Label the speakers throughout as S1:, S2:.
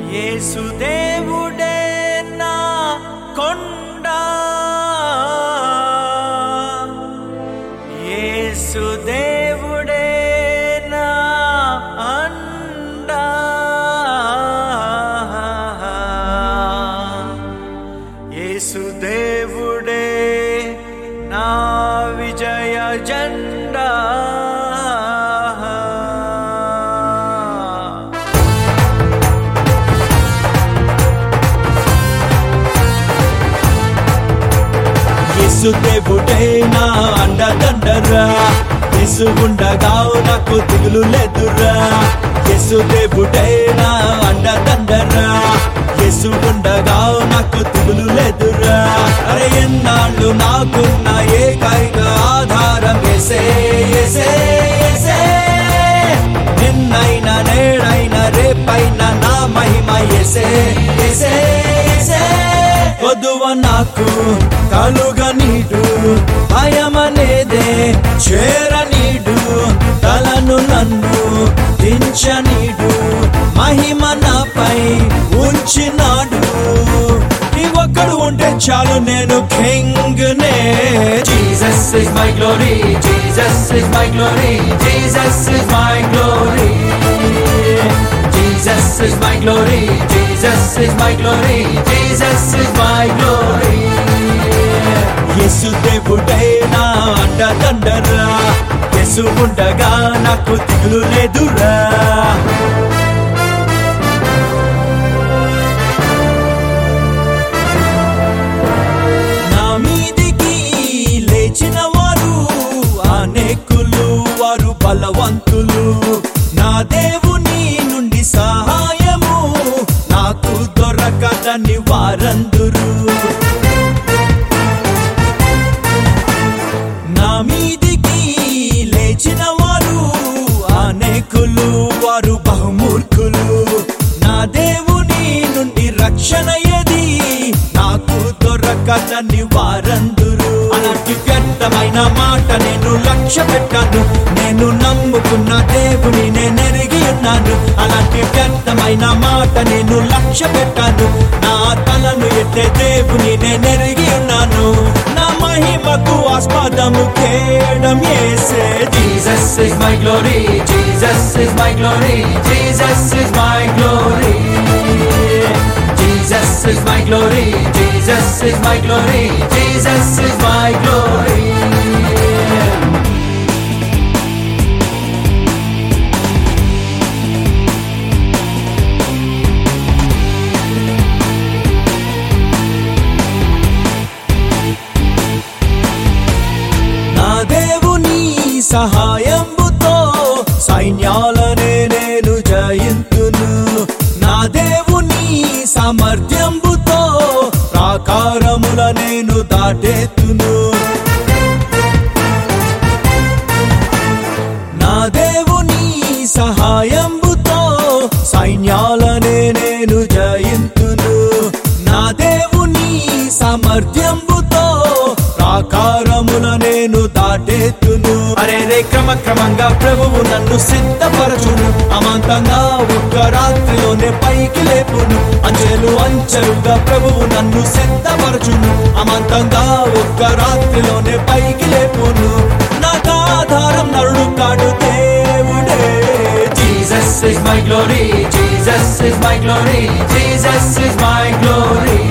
S1: యేసుదేవుడే నా కొండ యేసుదేవుడే నా అండ యేసుదేవుడే నా విజయ జెండా
S2: యేసు దేవుడే నా అండదండరా యేసు ఉండగా నాకు దిగులు లేదురా యేసు దేవుడే నా అండదండరా యేసు ఉండగా నాకు దిగులు లేదురా అరే ఎన్నాళ్ళు నాకున్న ఏకైక ఆధారం ఎసే ఎసే ఎసే నిన్నైనా నేడైనా రేపైనా నా మహిమ ఎసే ఎసే ఎసే కొదువ నాకు కలుగ నీడు భయమనేదే చేర నీడు తలను నన్ను దించనీడు మహిమ నాపై ఉంచినాడు ఈ ఒక్కడు ఉంటే చాలు నేను కింగ్ నే
S1: Jesus is my glory, Jesus is my glory, Jesus is my glory. Jesus is my glory, Jesus is my glory, Jesus is my glory.
S2: యేసు దేవుడే నా అండదండరా యేసు ఉండగా నాకు దిగులు లేదురా నా మీదికి లేచిన వారు అనేకులు వారు బలవంతులు నా దేవుని నుండి సహాయము నాకు దొరకదని వారందురు నా మీదికి లేచిన వారు అనేకులు వారు బహుమూర్ఖులు నా దేవుని నుండి రక్షణ ఏది నాకు దొరకదని వారందురు అలాంటి వ్యర్థమైన మాట నేను లక్ష్య పెట్టాను నేను నమ్ముకున్న దేవుని నేను ఎరిగి ఉన్నాను అలాంటి వ్యర్థమైన మాట నేను లక్ష్య పెట్టాను నా తలను ఎత్తే దేవుని నేను ఎరిగి ఉన్నాను నా మహిమకు ఆస్పదము కేడం ఏసే
S1: Jesus is my glory, Jesus is my glory, Jesus is my glory. Jesus is my glory, Jesus is my glory, Jesus is my glory.
S2: నా దేవుని సహాయంబుతో సైన్యాలనే నేను జయింతును నా దేవుని సామర్థ్యంబుతో ప్రాకారముల నేను దాటెత్తును నా దేవుని సహాయంబుతో సైన్యాలనే నేను జయింతును నా దేవుని సామర్థ్యంబుతో ప్రాకారముల నేను దాటెత్తును అరే రే క్రమక్రమంగా ప్రభువు నన్ను సిద్ధపరచును అమాంతంగా ఒక్క రాత్రిలోనే పైకి లేపును అంచెలు అంచెలుగా ప్రభువు నన్ను సిద్ధపరచును అమాంతంగా ఒక్క రాత్రిలోనే పైకి లేపును నాకు ఆధారం నరుడు కాడు దేవుడే
S1: Jesus is my glory, Jesus is my glory, Jesus is my glory.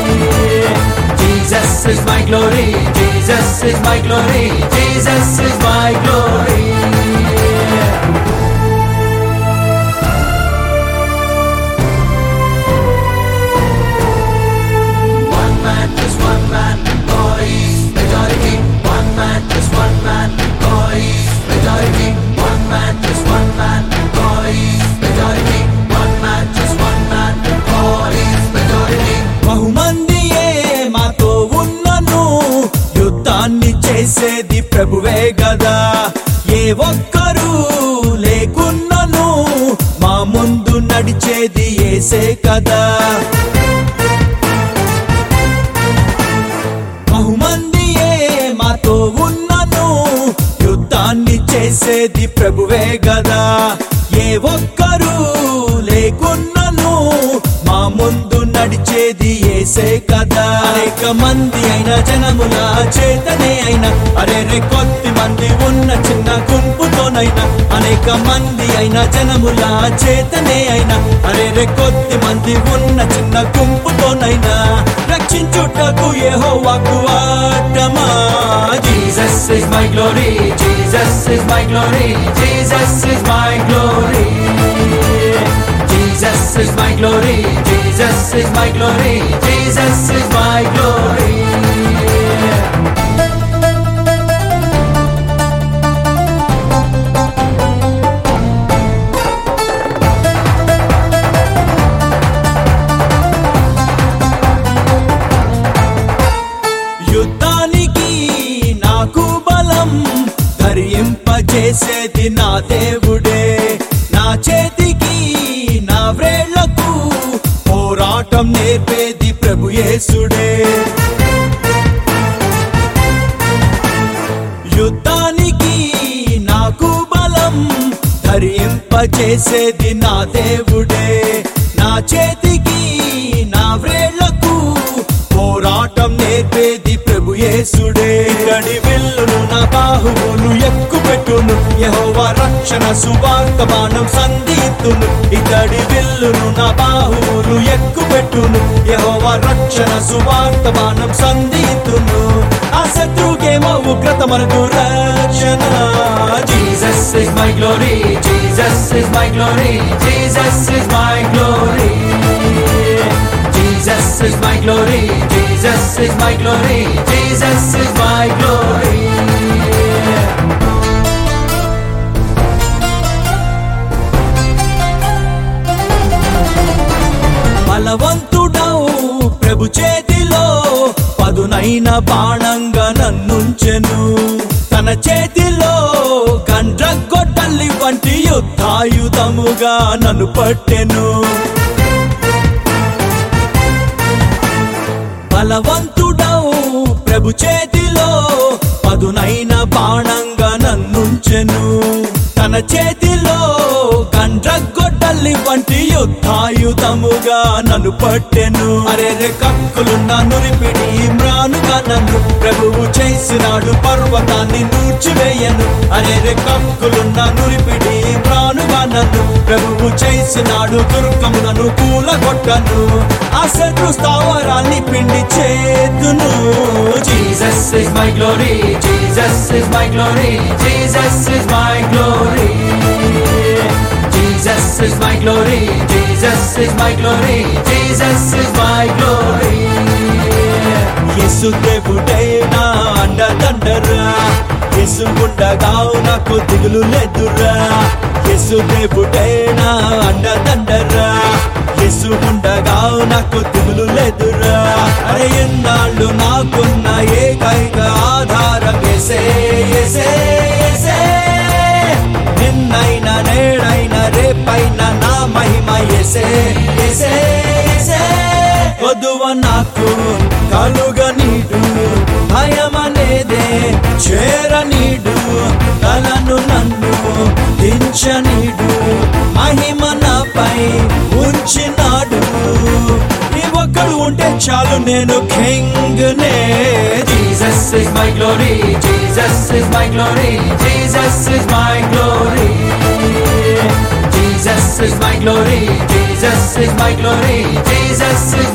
S1: Jesus is my glory, Jesus is my glory, Jesus is my glory. One man is one man, boys, majority. One man is one man, boys, majority. One man is one man, boys, majority. One man is one man, boys, majority.
S2: బహుమందియే మాతో ఉన్నను యుద్ధాన్ని చేసేది ప్రభువే గదా ఏ ఒక్కరు లేకున్నను మా ముందు నడిచేది ఏసే కదా బహుమందియే మాతో ఉన్నను యుద్ధాన్ని చేసేది ప్రభువే గదా ఏ ఒక్కరు లేకున్నను ఏసే కదా అనేక మంది అయిన జనముల చేతనే అయినా అరే రే కొద్ది మంది ఉన్న చిన్న గుంపుతోనైనా అనేక మంది అయిన జనముల చేతనే అయినా అరే రే కొద్ది మంది ఉన్న చిన్న గుంపుతోనైనా రక్షించుటకు యెహోవాకు ఆటమా
S1: Jesus is my glory, Jesus is my glory, Jesus is my glory. Jesus is my glory, Jesus is my glory, Jesus is my glory.
S2: యుద్ధానికి నాకు బలం ధరింపజేసేది నా దేవుడే నా చేతికి నా వ్రేళ్లకు పోరాటం నేర్పేది ప్రభు యేసుడే యుద్ధానికి నాకు బలం ధరింపజేసేది నా దేవుడే నా చేతికి నా వ్రేళ్లకు పోరాటం నేర్పేది ప్రభు యేసుడే గడి విల్లును నా బాహువులు ఎక్కు పెట్టును యెహోవా రక్షణ సువార్త బాణం సంధితును ఇతడి విల్లును నా బాహువులు ఎక్కు పెట్టును యెహోవా రక్షణ సువార్త బాణం సంధితును ఆ శత్రుకేమో ఉగ్రత మనకు రక్షణ
S1: Jesus is my glory, Jesus is my glory, Jesus is my glory. Jesus is my glory, Jesus is my glory, Jesus is my glory.
S2: బలవంతుడవు ప్రభు చేతిలో పదునైన బాణంగా నన్నుంచెను తన చేతిలో గండ్రగొడ్డలి వంటి యుద్ధాయుధముగా నన్ను పట్టెను బలవంతుడవు ప్రభు చేతిలో పదునైన బాణంగా నన్నుంచెను తన చేతిలో గండ్రగొడ్డలి వంటి యుద్ధాయుధముగా నన్ను పట్టెను అరే రే కక్కులున్న నురిపిడి మ్రానుగా నన్ను ప్రభువు చేసినాడు పర్వతాన్ని నూర్చివేయను అరే రే కక్కులున్న నురిపిడి మ్రానుగా నన్ను ప్రభువు చేసినాడు దుర్గములను కూలగొట్టను ఆ శత్రు స్థావరాన్ని పిండి చేతును
S1: Jesus is my glory, Jesus is my glory, Jesus is my glory. Jesus is my glory, Jesus is my glory, Jesus is my glory.
S2: యేసు దేవుడే నా అండదండరా యేసు ఉండగా నాకు దిగులు లేదురా యేసు దేవుడే నా అండదండరా యేసు ఉండగా నాకు దిగులు లేదురా అరే ఎన్నాళ్ళు నాకున్న ఏకైక ఆధారం ఏసే ఏసే ఏసే నిన్నైనా నేడైనా రేపైనా నా మహిమ ఏసే ఏసే ఏసే వధువ నాకు కలుగ నీడు భయమనేదే చేర నీడు తలను నన్ను దించనీడు మహిమ నాపై ఉంచినాడు ఈ ఒక్కడు ఉంటే చాలు నేను కింగ్ నే
S1: Jesus is my glory, Jesus is my glory, Jesus is my glory. Jesus is my glory, Jesus is my glory, Jesus is